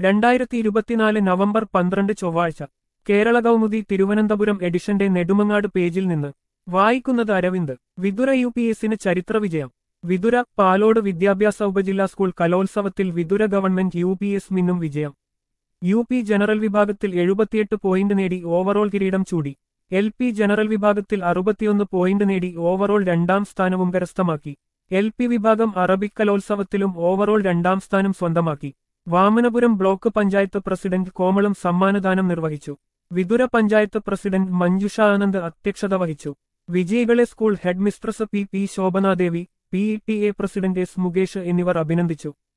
രണ്ടായിരത്തി ഇരുപത്തിനാല് നവംബർ പന്ത്രണ്ട് ചൊവ്വാഴ്ച കേരള കൗമുദി തിരുവനന്തപുരം എഡിഷന്റെ നെടുമങ്ങാട് പേജിൽ നിന്ന് വായിക്കുന്നത് അരവിന്ദ് വിതുര യു പി എസിന് ചരിത്ര വിജയം വിതുര പാലോട് വിദ്യാഭ്യാസ ഉപജില്ലാ സ്കൂൾ കലോത്സവത്തിൽ Vithura government U P S മിന്നും വിജയം യു പി ജനറൽ വിഭാഗത്തിൽ എഴുപത്തിയെട്ട് പോയിന്റ് നേടി ഓവറോൾ കിരീടം ചൂടി എൽ പി ജനറൽ വിഭാഗത്തിൽ അറുപത്തിയൊന്ന് പോയിന്റ് നേടി ഓവറോൾ രണ്ടാം സ്ഥാനവും കരസ്ഥമാക്കി എൽ പി വിഭാഗം അറബിക് കലോത്സവത്തിലും ഓവറോൾ രണ്ടാം സ്ഥാനം സ്വന്തമാക്കി വാമനപുരം ബ്ലോക്ക് പഞ്ചായത്ത് പ്രസിഡന്റ് കോമളം സമ്മാനദാനം നിർവഹിച്ചു വിതുര പഞ്ചായത്ത് പ്രസിഡന്റ് മഞ്ജുഷ ആനന്ദ് അധ്യക്ഷത വഹിച്ചു വിജയികളെ school head mistress P P Shobhanadevi P E T A president S Mukesh എന്നിവർ അഭിനന്ദിച്ചു